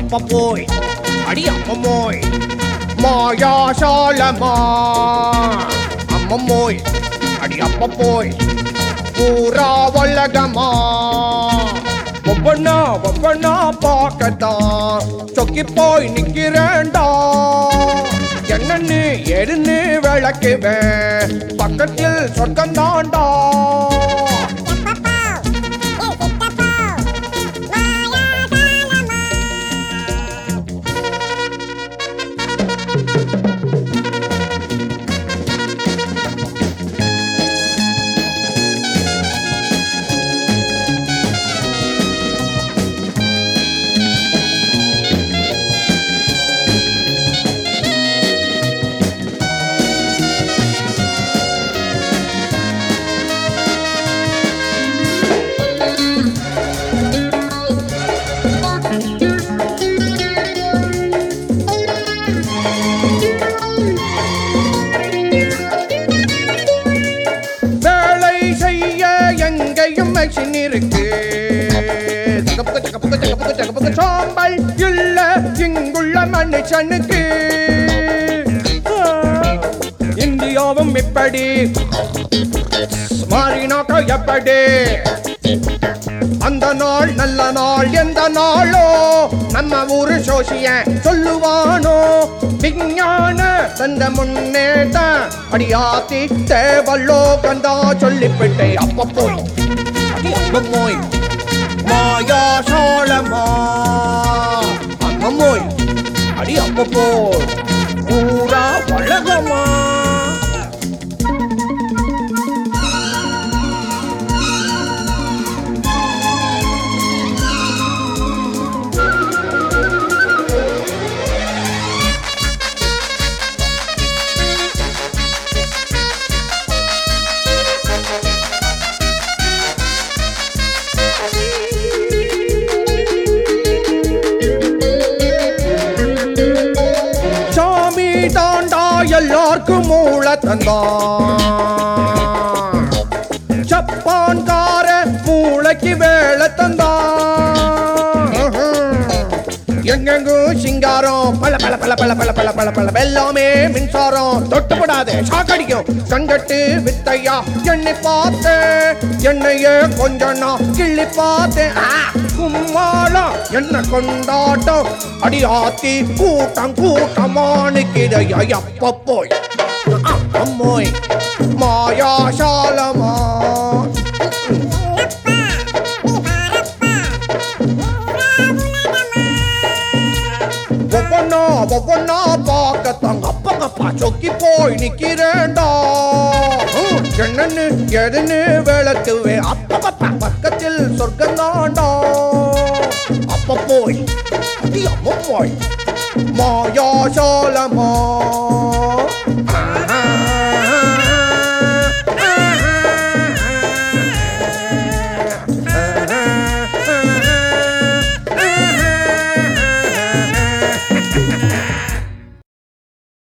அப்ப போய் அடி அம்மம்மோய் மாயாசாலமா அம்மம்மோய் அடி அப்ப போய் பூரா உலகமா ஒவ்வொன்னா ஒவ்வொன்னா பார்க்கத்தான் சொக்கி போய் நிக்கிறேன்டா என்னன்னு எதுன்னு விளக்குவேன் பக்கத்தில் சொர்க்கம் தாண்டா வேலை செய்ய எங்கேயும் மெஷின் இருக்கு சகப்புக சகப்புக சகப்புக சகப்புக சாம்பல் இல்ல இங்குள்ள மனுஷனுக்கு இந்தியாவும் இப்படி மாறினாக்க எப்படி அந்த நாள் நல்ல நாள் எந்த நாளோ நம்ம ஊரு சோசிய சொல்லுவானோ விஞ்ஞான தந்த முன்னேட்ட அடியாத்தி தேவல்லோ கந்தா சொல்லிவிட்டே அப்ப போய் அடி அப்ப போய் மாயா சோழமா அம்மோய் அடி அப்ப போய் ஊரா உலகமா சாமி தாண்டா எல்லாருக்கும் மூள தந்தான் ஜப்பான்கார மூளைக்கு வேலை தந்தான் எங்கெங்கும் சிங்காரம் பல பல பல பல பல பல பல பல எல்லாமே மின்சாரம் தொட்டுப்படாது சாக்கடிக்கும் கண்கட்டு வித்தையா என்னை பார்த்து என்னையே கொஞ்ச நான் கிள்ளி பார்த்தேன் ஆ, கும்மாளம் என்ன கொண்டாட்டம் அடி ஆத்தி கூட்டம் கூட்டமானு கிதையா எப்ப போய் அம்மோய் மாயாசாலமா ஒவ்வொன்னா ஒவ்வொன்னா பார்க்கத்தான் அப்பா அப்பா சொக்கி போய் நிக்கிறேன்டா ஹம், என்னன்னு எதுன்னு விளக்குவே அப்பா அப்பா பக்கத்தில் சொர்க்கம் தாண்டா அப்ப போய் அடி அம்மா போய் மாயாசாலமா